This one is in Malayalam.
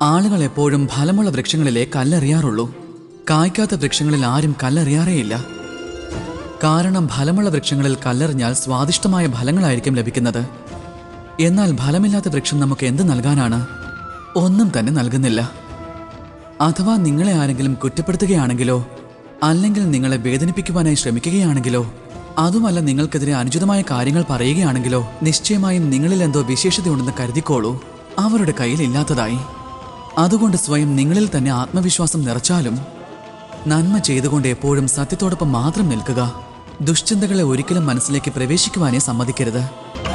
ആളുകൾ എപ്പോഴും ഫലമുള്ള വൃക്ഷങ്ങളിലെ കല്ലെറിയാറുള്ളൂ കായ്ക്കാത്ത വൃക്ഷങ്ങളിൽ ആരും കല്ലെറിയാറേയില്ല കാരണം ഫലമുള്ള വൃക്ഷങ്ങളിൽ കല്ലെറിഞ്ഞാൽ സ്വാദിഷ്ടമായ ഫലങ്ങളായിരിക്കും ലഭിക്കുന്നത് എന്നാൽ ഫലമില്ലാത്ത വൃക്ഷം നമുക്ക് എന്ത് നൽകാനാണ് ഒന്നും തന്നെ നൽകുന്നില്ല അഥവാ നിങ്ങളെ ആരെങ്കിലും കുറ്റപ്പെടുത്തുകയാണെങ്കിലോ അല്ലെങ്കിൽ നിങ്ങളെ വേദനിപ്പിക്കുവാനായി ശ്രമിക്കുകയാണെങ്കിലോ അതുമല്ല നിങ്ങൾക്കെതിരെ അനുചിതമായ കാര്യങ്ങൾ പറയുകയാണെങ്കിലോ നിശ്ചയമായും നിങ്ങളിൽ എന്തോ വിശേഷതയുണ്ടെന്ന് കരുതിക്കോളൂ അവരുടെ കയ്യിൽ ഇല്ലാത്തതായി അതുകൊണ്ട് സ്വയം നിങ്ങളിൽ തന്നെ ആത്മവിശ്വാസം നിറച്ചാലും നന്മ ചെയ്തുകൊണ്ട് എപ്പോഴും സത്യത്തോടൊപ്പം മാത്രം നിൽക്കുക ദുശ്ചിന്തകളെ ഒരിക്കലും മനസ്സിലേക്ക് പ്രവേശിക്കുവാനേ സമ്മതിക്കരുത്